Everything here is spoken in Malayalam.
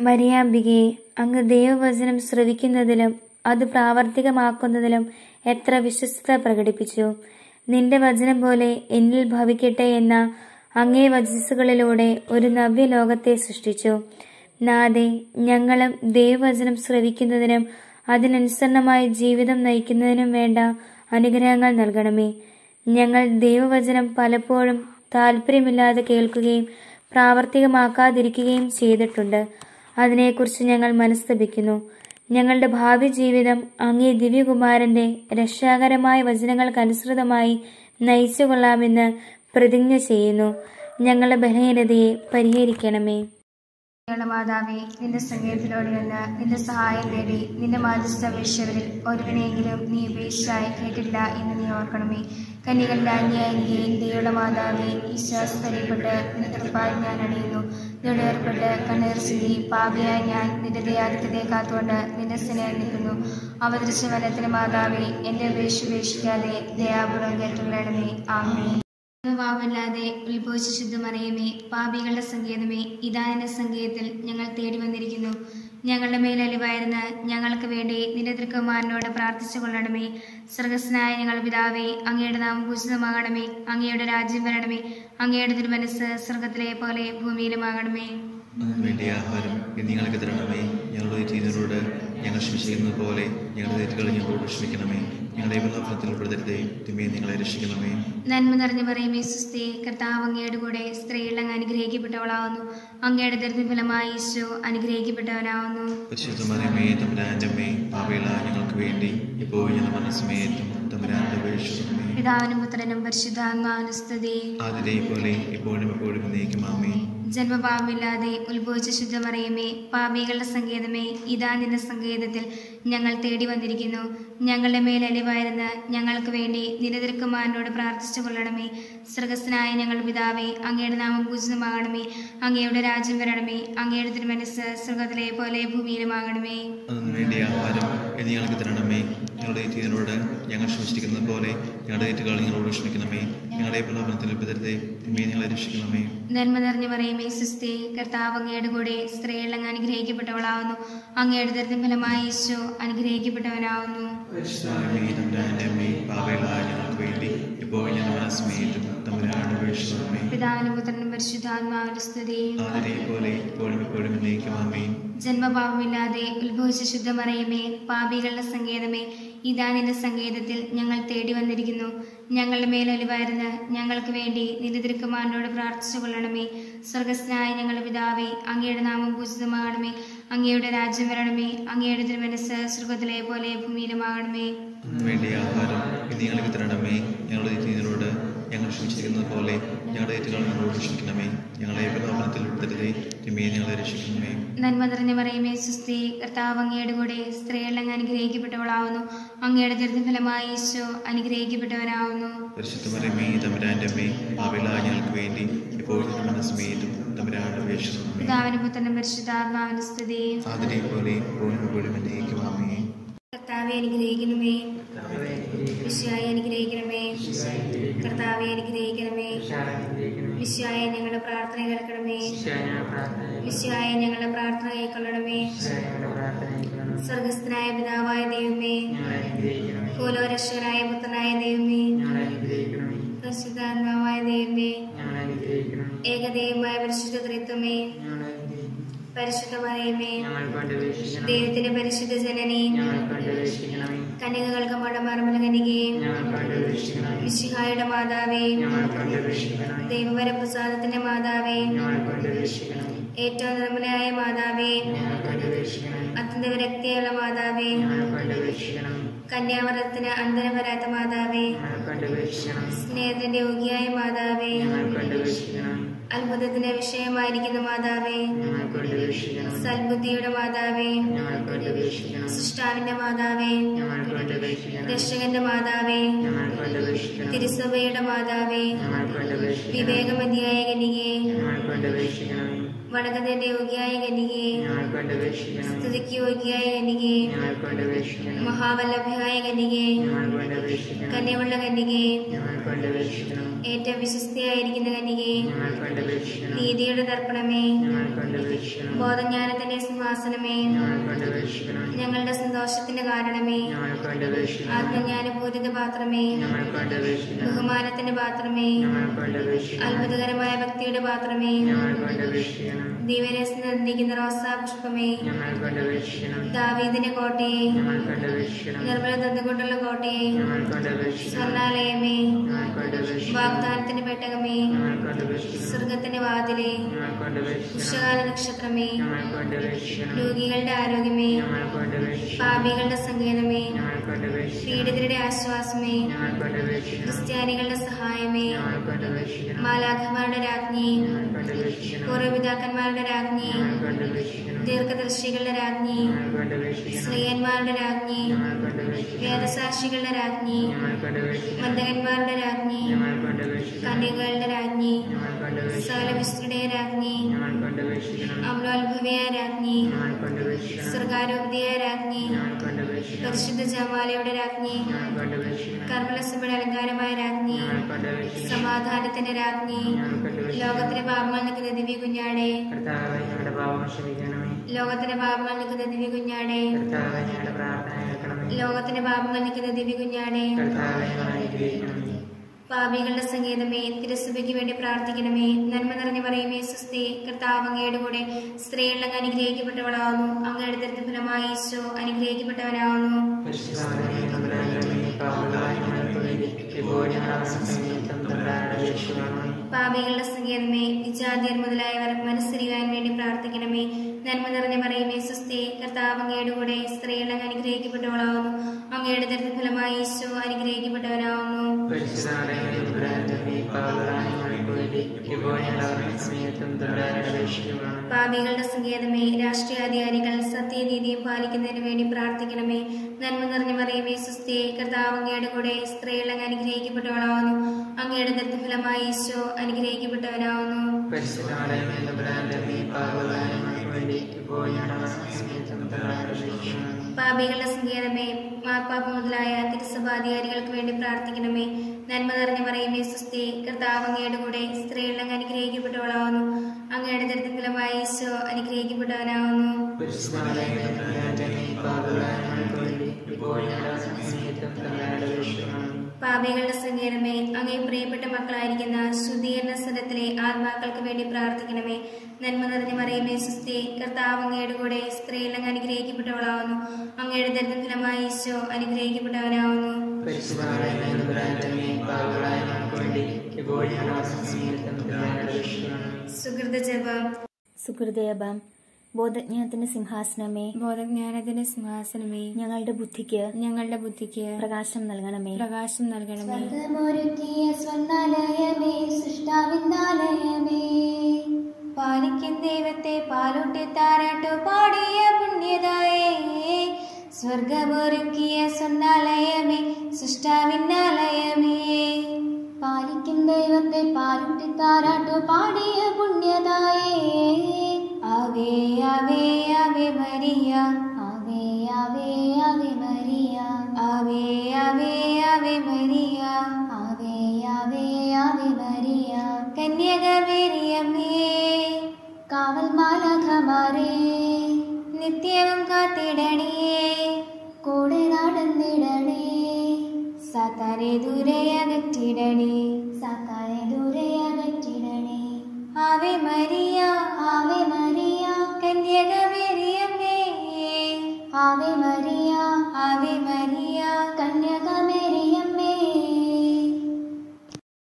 മരിയാമ്പികയെ അങ്ങ് ദൈവവചനം ശ്രവിക്കുന്നതിലും അത് പ്രാവർത്തികമാക്കുന്നതിലും എത്ര വിശ്വസ്തത പ്രകടിപ്പിച്ചു നിന്റെ വചനം പോലെ എന്നിൽ ഭവിക്കട്ടെ എന്ന അങ്ങേ വചസ്സുകളിലൂടെ ഒരു നവ്യലോകത്തെ സൃഷ്ടിച്ചു നാദെ ഞങ്ങളും ദൈവവചനം ശ്രവിക്കുന്നതിനും അതിനനുസരണമായി ജീവിതം നയിക്കുന്നതിനും വേണ്ട അനുഗ്രഹങ്ങൾ നൽകണമേ ഞങ്ങൾ ദൈവവചനം പലപ്പോഴും താല്പര്യമില്ലാതെ കേൾക്കുകയും പ്രാവർത്തികമാക്കാതിരിക്കുകയും ചെയ്തിട്ടുണ്ട് അതിനെക്കുറിച്ച് ഞങ്ങൾ മനസ്തപിക്കുന്നു ഞങ്ങളുടെ ഭാവി ജീവിതം അങ്ങേ ദിവ്യകുമാരന്റെ രക്ഷാകരമായ വചനങ്ങൾക്കനുസൃതമായി നയിച്ചുകൊള്ളാമെന്ന് പ്രതിജ്ഞ ചെയ്യുന്നു ഞങ്ങളുടെ ബലഹീനതയെ പരിഹരിക്കണമേ ഞങ്ങളുടെ മാതാവേ നിന്റെ സംഗീതത്തിലോട് നിന്ന് നിന്റെ സഹായം തേടി നിന്റെ മാധ്യസ്ഥ അപേക്ഷകരിൽ ഒരുവിനെയെങ്കിലും നീ ഉപേക്ഷിച്ചായി കേട്ടില്ല എന്ന് നീ ഓർക്കണമേ കന്യകളുടെ അന്യായികയെ ദൈവയുടെ മാതാവേ ഈശ്വാസപ്പെട്ട് നിന്റെ തൃപ്പാൽ ഞാൻ അണിയുന്നു നിന്നോട് ഏർപ്പെട്ട് കണ്ണീർ ചിന്തി പാപിയായ ഞാൻ നിന്റെ ദയാധിക്യത്തെ കാത്തുകൊണ്ട് നിന്റെ സ്നേഹം നിൽക്കുന്നു അവതരിച്ച വനത്തിന് മാതാവേ എന്റെ ഉപേക്ഷ ഉപേക്ഷിക്കാതെ ദയാപൂർവം കേട്ടുകൊള്ളണമേ ആമേ പാപമില്ലാതെ ഉത്ഭവിച്ച ശുദ്ധമറിയമേ പാപികളുടെ സങ്കേതമേ ഇതാ എന്റെ സങ്കേതത്തിൽ ഞങ്ങൾ തേടി വന്നിരിക്കുന്നു ഞങ്ങളുടെ മേലലിവായിരുന്ന ഞങ്ങൾക്ക് വേണ്ടി നിന്റെ തിരുക്കുമാരനോട് പ്രാർത്ഥിച്ചു കൊള്ളണമേ സ്വർഗസ്നായ ഞങ്ങളുടെ പിതാവേ അങ്ങയുടെ നാമം പൂജിതമാകണമേ അങ്ങയുടെ രാജ്യം വരണമേ അങ്ങയുടെ തിരുമനസ് സ്വർഗത്തിലെ പോലെ ഭൂമിയിലുമാകണമേ വേണ്ടിയ ആഹാരം ഇന്ന് ഞങ്ങൾക്ക് തരണമേ ഞങ്ങളുടെ ചെയ്തവരോട് ഞങ്ങൾ ക്ഷമിച്ചിരുന്നത് പോലെ ഞങ്ങളുടെ തെറ്റുകൾ ഞങ്ങളോട് ക്ഷമിക്കണമേ ഞങ്ങളെ വെള്ളഫലത്തിൽ ഉൾപ്പെടുത്തരുതേ തിന്മയെ നിങ്ങളെ രക്ഷിക്കണമേ നന്മ നിറഞ്ഞു പറയുമേ സുസ്ഥി കർത്താവ് അങ്ങയുടെ കൂടെ സ്ത്രീകൾ അങ്ങ് അനുഗ്രഹിക്കപ്പെട്ടവളാവുന്നു അങ്ങയുടെ ദരിദ്ര ഫലമായി ഈശോ അനുഗ്രഹിക്കപ്പെട്ടവനാവുന്നു പരിശുദ്ധമറിയമേ തമ്പുരാൻ്റെ അമ്മേ പാവയില ഞങ്ങൾക്ക് വേണ്ടി ഇപ്പോൾ ഞങ്ങളുടെ മനസ്സമേത്തും തമ്പുരാൻ്റെ അപേക്ഷിക്കണമേ പിതാവിനും പുത്രനും പരിശുദ്ധാത്മാവിനും സ്തുതി ആതിരെ പോലെ ഇപ്പോഴും എപ്പോഴും എന്നേക്കും ആമേ ജന്മപാപമില്ലാതെ ഉത്ഭവിച്ച ശുദ്ധമറിയമേ പാപികളുടെ സങ്കേതമേ ഇതാ നിന്റെ സങ്കേതത്തിൽ ഞങ്ങൾ തേടി വന്നിരിക്കുന്നു ഞങ്ങളുടെ മേൽ അലിവായിരുന്ന ഞങ്ങൾക്ക് വേണ്ടി നിരതിർക്കുമാരനോട് പ്രാർത്ഥിച്ചു കൊള്ളണമേ സ്രഗസ്നായ ഞങ്ങളുടെ പിതാവേ അങ്ങയുടെ നാമം പൂജിതമാകണമേ അങ്ങയുടെ രാജ്യം വരണമേ അങ്ങയുടെ തിരുമനസ് സ്വർഗത്തിലെ പോലെ ഭൂമിയിലുമാകണമേ അതിനു വേണ്ടി ആഹാരം എന്ന് ഞങ്ങൾക്ക് തരണമേ ഞങ്ങളുടെ ചെയ്തവരോട് ഞങ്ങൾ ക്ഷമിച്ചിരിക്കുന്നത് പോലെ ഞങ്ങളുടെ തെറ്റുകൾ ഞങ്ങളോട് ക്ഷമിക്കണമേ ഞങ്ങളെ പ്രലോഭനത്തിൽ ഉൾപ്പെടുത്തരുതേ തിന്മയെ ഞങ്ങളെ രക്ഷിക്കണമേ നന്മ നിറഞ്ഞു പറയുമേ സുസ്ഥി കർത്താവ് അങ്ങയുടെ കൂടെ സ്ത്രീകൾ അങ്ങ് അനുഗ്രഹിക്കപ്പെട്ടവളാവുന്നു അങ്ങയുടെ ദരിദ്ര ഫലമായി ഈശോ അനുഗ്രഹിക്കപ്പെട്ടവനാവുന്നു പരിശുദ്ധമറിയമേ തമ്പുരാൻ്റെ അമ്മേ പാവയില ഞങ്ങൾക്ക് വേണ്ടി ഇപ്പോൾ ഞങ്ങളുടെ മനസ്സമേറ്റും തമ്പുരാൻ്റെ അപേക്ഷിക്കണമേ പിതാവിനും പുത്രനും പരിശുദ്ധാത്മാവിന്റെ സ്തുതി ആതിരെ പോലെ ഇപ്പോഴും എപ്പോഴും എന്നേക്കും ആമേ ജന്മപാപമില്ലാതെ ഉത്ഭവിച്ച ശുദ്ധമറിയമേ പാപികളുടെ സങ്കേതമേ ഇതാ നിന്റെ സങ്കേതത്തിൽ ഞങ്ങൾ തേടി വന്നിരിക്കുന്നു ഞങ്ങളുടെ മേലൊലിവായിരുന്ന ഞങ്ങൾക്ക് വേണ്ടി നിന്റെ തിരുക്കുമാരനോട് പ്രാർത്ഥിച്ചു കൊള്ളണമേ സ്വർഗസ്നായ ഞങ്ങളുടെ പിതാവേ അങ്ങയുടെ നാമം പൂജിതമാകണമേ അങ്ങയുടെ രാജ്യം വരണമേ അങ്ങയുടെ തിരുമനസ് സ്വർഗത്തിലെ പോലെ ഭൂമിയിലുമാകണമേ അതിനു വേണ്ടി ആഹാരം ഇന്ന് ഞങ്ങൾക്ക് തരണമേ ഞങ്ങളുടെ ചെയ്തവരോട് ഞങ്ങൾ ക്ഷമിച്ചിരിക്കുന്നത് പോലെ ഞങ്ങളുടെ തെറ്റുകൾ ഞങ്ങളോട് ക്ഷമിക്കണമേ ഞങ്ങളെ പ്രലോഭനത്തിൽ ഉൾപ്പെടുത്തരുതേ തിന്മയെ ഞങ്ങളെ രക്ഷിക്കണമേ നന്മ നിറഞ്ഞ പറയുമേ സുസ്ഥി കർത്താവ് അങ്ങയുടെ കൂടെ സ്ത്രീകൾ അങ്ങ് അനുഗ്രഹിക്കപ്പെട്ടവളാവുന്നു അങ്ങയുടെ ദുരിതഫലമായി ഈശോ അനുഗ്രഹിക്കപ്പെട്ടവനാവുന്നു പരിശുദ്ധമറിയമേ തമ്പുരാൻ്റെ അമ്മേ പാവില ഞങ്ങൾക്ക് വേണ്ടി ഇപ്പോൾ ഞങ്ങളുടെ മനസ്സമേറ്റും തമ്പുരാൻ്റെ അപേക്ഷിക്കണമേ പിതാവിനും പുത്രനും പരിശുദ്ധാത്മാവിന്റെ സ്തുതി ആതിരെ പോലെ ഇപ്പോഴും എപ്പോഴും എന്നേക്കും ആമേ കർത്താവെ അനുഗ്രഹിക്കണമേ വിശ്വായെ അനുഗ്രഹിക്കണമേ കർത്താവെ അനുഗ്രഹിക്കണമേ വിശ്വായെ ഞങ്ങളുടെ പ്രാർത്ഥന കേൾക്കണമേ വിശ്വായെ ഞങ്ങളുടെ പ്രാർത്ഥന കൈക്കൊള്ളണമേ സ്വർഗസ്ഥനായ പിതാവായ ദൈവമേ ഭൂലോരക്ഷകനായ പുത്രനായ ദൈവമേ പരിശുദ്ധാത്മാവായ ദൈവമേ ഏകദൈവമായ പരിശുദ്ധ ത്രിത്വമേ പരിശുദ്ധ മറിയമേ ദൈവത്തിന്റെ പരിശുദ്ധ ജനനി കന്യകകൾക്ക് മടമർമ്മല കനികയും വിശിഹായുടെ മാതാവേ ദൈവവര പ്രസാദത്തിന്റെ മാതാവേ ഏറ്റവും നിർമ്മലയായ മാതാവേ അത്യന്ത വിരക്തിയുള്ള മാതാവേ കന്യാവരത്തിന് അന്തരം വരാത്ത മാതാവേ സ്നേഹത്തിന്റെ യോഗ്യായ മാതാവേ അത്ഭുതത്തിന് വിഷയമായിരിക്കുന്ന മാതാവേ സൽബുദ്ധിയുടെ മാതാവേ സൃഷ്ടാവിന്റെ മാതാവേ രക്ഷകന്റെ മാതാവേ തിരുസഭയുടെ മാതാവേ വിവേകമതിയായ കനികെ വണക്കത്തിന്റെ യോഗ്യായ കന്യകയെ ഞങ്ങൾക്ക് വേണ്ടി അപേക്ഷിക്കണമേ സ്തുതിക്ക് യോഗ്യായ കന്യകയെ ഞങ്ങൾക്ക് വേണ്ടി അപേക്ഷിക്കണമേ മഹാവല്ലഭയായ കന്യകയെ ഞങ്ങൾക്ക് വേണ്ടി അപേക്ഷിക്കണമേ കന്യമുള്ള കന്യകയെ ഞങ്ങൾക്ക് വേണ്ടി അപേക്ഷിക്കണമേ ഏറ്റവും വിശ്വസ്തയായിരിക്കുന്ന കന്യകയെ ഞങ്ങൾക്ക് വേണ്ടി അപേക്ഷിക്കണമേ നീതിയുടെ ദർപ്പണമേ ഞങ്ങൾക്ക് വേണ്ടി അപേക്ഷിക്കണമേ ബോധജ്ഞാനത്തിന്റെ സിംഹാസനമേ ഞങ്ങൾക്ക് വേണ്ടി അപേക്ഷിക്കണമേ ഞങ്ങളുടെ സന്തോഷത്തിന്റെ കാരണമേ ഞങ്ങൾക്ക് വേണ്ടി അപേക്ഷിക്കണമേ ആത്മജ്ഞാനപൂരിത പാത്രമേ ഞങ്ങൾക്ക് വേണ്ടി അപേക്ഷിക്കണമേ ബഹുമാനത്തിന്റെ പാത്രമേ ഞങ്ങൾക്ക് വേണ്ടി അപേക്ഷിക്കണമേ അത്ഭുതകരമായ ഭക്തിയുടെ പാത്രമേ ഞങ്ങൾക്ക് വേണ്ടി അപേക്ഷിക്കണം ദിവരസ് നിർദ്ദിക്കുന്ന റോസാ പുഷ്പമേ ഞങ്ങൾക്ക് വേണ്ടി അപേക്ഷിക്കണം ദാവീദിന്റെ കോട്ടയെ ഞങ്ങൾക്ക് വേണ്ടി അപേക്ഷിക്കണം നിർമ്മല തന്നുകൊണ്ടുള്ള കോട്ടയെ ഞങ്ങൾക്ക് വേണ്ടി അപേക്ഷിക്കണം സ്വർണാലയമേ ഞങ്ങൾക്ക് വേണ്ടി അപേക്ഷിക്കണം വാഗ്ദാനത്തിന്റെ പെട്ടകമേ ഞങ്ങൾക്ക് വേണ്ടി അപേക്ഷിക്കണം സ്വർഗത്തിന്റെ വാതിലേ ഞങ്ങൾക്ക് വേണ്ടി അപേക്ഷിക്കണം ഉഷകാല നക്ഷത്രമേ ഞങ്ങൾക്ക് വേണ്ടി അപേക്ഷിക്കണം രോഗികളുടെ ആരോഗ്യമേ ഞങ്ങൾക്ക് വേണ്ടി അപേക്ഷിക്കണം പാപികളുടെ സങ്കേതമേ ഞങ്ങൾക്ക് വേണ്ടി അപേക്ഷിക്കണം പീഡിതരുടെ ആശ്വാസമേ ഞങ്ങൾക്ക് വേണ്ടി അപേക്ഷിക്കണം ക്രിസ്ത്യാനികളുടെ സഹായമേ ഞങ്ങൾക്ക് വേണ്ടി അപേക്ഷിക്കണം മാലാഖമാരുടെ രാജ്ഞി ഞങ്ങൾക്ക് വേണ്ടി അപേക്ഷിക്കണം പൂർവ്വപിതാക്കന്മാരുടെ രാജ്ഞി ഞങ്ങൾക്ക് വേണ്ടി അപേക്ഷിക്കണം ദീർഘദർശികളുടെ രാജ്ഞി ഞങ്ങൾക്ക് വേണ്ടി അപേക്ഷിക്കണം സ്ത്രീയന്മാരുടെ രാജ്ഞി ഞങ്ങൾക്ക് വേണ്ടി അപേക്ഷിക്കണം വേദസാക്ഷികളുടെ രാജ്ഞി ഞങ്ങൾക്ക് വേണ്ടി അപേക്ഷിക്കണം മന്ദകന്മാരുടെ രാജ്ഞി ഞങ്ങൾക്ക് വേണ്ടി അപേക്ഷിക്കണം കന്യകളുടെ രാജ്ഞി ഞങ്ങൾക്ക് വേണ്ടി അപേക്ഷിക്കണം സകലവിസ്തൃതയ രാജ്ഞി ഞങ്ങൾക്ക് വേണ്ടി അപേക്ഷിക്കണം അമലോത്ഭവയായ രാജ്ഞി ഞങ്ങൾക്ക് വേണ്ടി അപേക്ഷിക്കണം സർഗാരോപതിയായ രാജ്ഞി ഞങ്ങൾക്ക് വേണ്ടി അപേക്ഷിക്കണം പരിശുദ്ധ ജമാലയുടെ രാജ്ഞി ഞങ്ങൾക്ക് വേണ്ടി അപേക്ഷിക്കണം കർമ്മലസഭയുടെ അലങ്കാരമായ രാജ്ഞി ഞങ്ങൾക്ക് വേണ്ടി അപേക്ഷിക്കണം സമാധാനത്തിന്റെ രാജ്ഞി ഞങ്ങൾക്ക് വേണ്ടി അപേക്ഷിക്കണം ലോകത്തിന്റെ പാപങ്ങൾ നിൽക്കുന്ന ദിവ്യ കുഞ്ഞാടെ കർത്താവേ ഞങ്ങളുടെ പാപം ക്ഷമിക്കണമേ ലോകത്തിന്റെ പാപങ്ങൾ നിൽക്കുന്ന ദിവ്യ കുഞ്ഞാടെ കർത്താവേ ഞങ്ങളുടെ പ്രാർത്ഥന കേൾക്കണമേ ലോകത്തിന്റെ പാപങ്ങൾ നിൽക്കുന്ന ദിവ്യ കുഞ്ഞാടെ കർത്താവേ ഞങ്ങളെ അനുഗ്രഹിക്കണമേ പാപികളുടെ സംഗീതമേ തിരുസഭയ്ക്ക് വേണ്ടി പ്രാർത്ഥിക്കണമേ നന്മ നിറഞ്ഞു പറയുമേ സുസ്ഥി കർത്താവ് അങ്ങയുടെ കൂടെ സ്ത്രീകളിൽ അങ്ങ് അനുഗ്രഹിക്കപ്പെട്ടവളാവുന്നു അങ്ങയുടെ ദരിദ്ര ഫലമായി ഈശോ അനുഗ്രഹിക്കപ്പെട്ടവനാവുന്നു പരിശുദ്ധമേ തമ്പുരാനേ പാപങ്ങളായ ഞങ്ങൾക്ക് വേണ്ടി ഇപ്പോൾ ഞങ്ങളുടെ സമയത്തും തമ്പുരാനുടെ രക്ഷിക്കണമേ പാപികളുടെ സംഗീതമേ വിജാതിയർ മുതലായവർ മനസ്സരിയാൻ വേണ്ടി പ്രാർത്ഥിക്കണമേ നന്മ നിറഞ്ഞു പറയുമേ സുസ്ഥി കർത്താവ് അങ്ങയുടെ കൂടെ സ്ത്രീകളിൽ അങ്ങ് അനുഗ്രഹിക്കപ്പെട്ടവളാവുന്നു അങ്ങയുടെ ദരിദ്ര ഫലമായി ഈശോ അനുഗ്രഹിക്കപ്പെട്ടവനാവുന്നു പരിശുദ്ധമേ തമ്പുരാനേ പാപങ്ങളായ ഞങ്ങൾക്ക് വേണ്ടി ഇപ്പോൾ ഞങ്ങളുടെ സമയത്തും തമ്പുരാനുടെ രക്ഷിക്കണമേ പാപികളുടെ സങ്കേതമേ രാഷ്ട്രീയാധികാരികൾ സത്യനീതിയും പാലിക്കുന്നതിന് വേണ്ടി പ്രാർത്ഥിക്കണമേ നന്മ നിറഞ്ഞു പറയുമേ സുസ്ഥി കർത്താവ് അങ്ങയുടെ കൂടെ സ്ത്രീകൾ അങ്ങ് അനുഗ്രഹിക്കപ്പെട്ടവളാവുന്നു അങ്ങയുടെ ദത്തഫലമായി ഈശോ അനുഗ്രഹിക്കപ്പെട്ടവനാവുന്നു പരിശുദ്ധമേ തമ്പുരാനേ പാപങ്ങളായ ഞങ്ങൾക്ക് വേണ്ടി ഇപ്പോൾ ഞങ്ങളുടെ സമയത്തും തമ്പുരാനുടെ രക്ഷിക്കണമേ പാപികളുടെ സങ്കേതമേ മാർപ്പാപ്പ മുതലായ തിരുസഭാധികാരികൾക്ക് വേണ്ടി പ്രാർത്ഥിക്കണമേ നന്മ നിറഞ്ഞു പറയുമേ സുസ്ഥി കർത്താവ് അങ്ങയുടെ കൂടെ സ്ത്രീകൾ അങ്ങ് അനുഗ്രഹിക്കപ്പെട്ടവളാവുന്നു അങ്ങയുടെ ദരിദ്രഫലമായി ഈശോ അനുഗ്രഹിക്കപ്പെട്ടവനാവുന്നു പരിശുദ്ധമേ തമ്പുരാനേ പാപങ്ങളായ ഞങ്ങൾക്ക് വേണ്ടി ഇപ്പോൾ ഞങ്ങളുടെ സമയത്തും തമ്പുരാനുടെ രക്ഷിക്കണമേ പാപികളുടെ സങ്കേതമേ അങ്ങേ പ്രിയപ്പെട്ട മക്കളായിരിക്കുന്ന ശുദ്ധീകരണ സ്ഥലത്തിലെ ആത്മാക്കൾക്ക് വേണ്ടി പ്രാർത്ഥിക്കണമേ നന്മ നിറഞ്ഞു മറിയമേ സുസ്ഥി കർത്താവ് അങ്ങയുടെ കൂടെ സ്ത്രീകൾ അങ്ങ് അനുഗ്രഹിക്കപ്പെട്ടവളാവുന്നു അങ്ങയുടെ ദരിദ്രഫലമായി ഈശോ അനുഗ്രഹിക്കപ്പെട്ടവനാവുന്നു പരിശുദ്ധമേ തമ്പുരാനേ പാപങ്ങളായ ഞങ്ങൾക്ക് വേണ്ടി ഇപ്പോൾ ഞങ്ങളുടെ സമയത്തും തമ്പുരാനുടെ രക്ഷിക്കണമേ സുഹൃത ജപം സുഹൃദയബം ബോധജ്ഞാനത്തിന്റെ സിംഹാസനമേ ബോധജ്ഞാനത്തിന്റെ സിംഹാസനമേ ഞങ്ങളുടെ ബുദ്ധിക്ക് ഞങ്ങളുടെ ബുദ്ധിക്ക് പ്രകാശം നൽകണമേ പ്രകാശം നൽകണമേ സ്വർഗമൊരുക്കിയ സ്വർണ്ണാലയമേ സൃഷ്ടാവിന്ദാലയമേ പാലിക്കും ദൈവത്തെ പാലൂട്ടി താരാട്ടു പാടിയ പുണ്യതായേ സ്വർഗമൊരുക്കിയ സ്വർണ്ണാലയമേ സൃഷ്ടാവിന്നാലയമേ പാലിക്കും ദൈവത്തെ പാലൂട്ടി താരാട്ടു പാടിയ പുണ്യതായേ ave ave ave Maria ave ave ave Maria ave ave ave Maria ave ave ave Maria കന്യകമേരിയമ്മേ കാവൽ മാലഖമാരേ നിത്യവും കാത്തിടണേ കൂടെ നടന്നിടണേ സാത്താനെ ദൂരെ അകറ്റിടണേ സാത്താനെ ദൂരെ അകറ്റിടണേ ആവേ മരിയ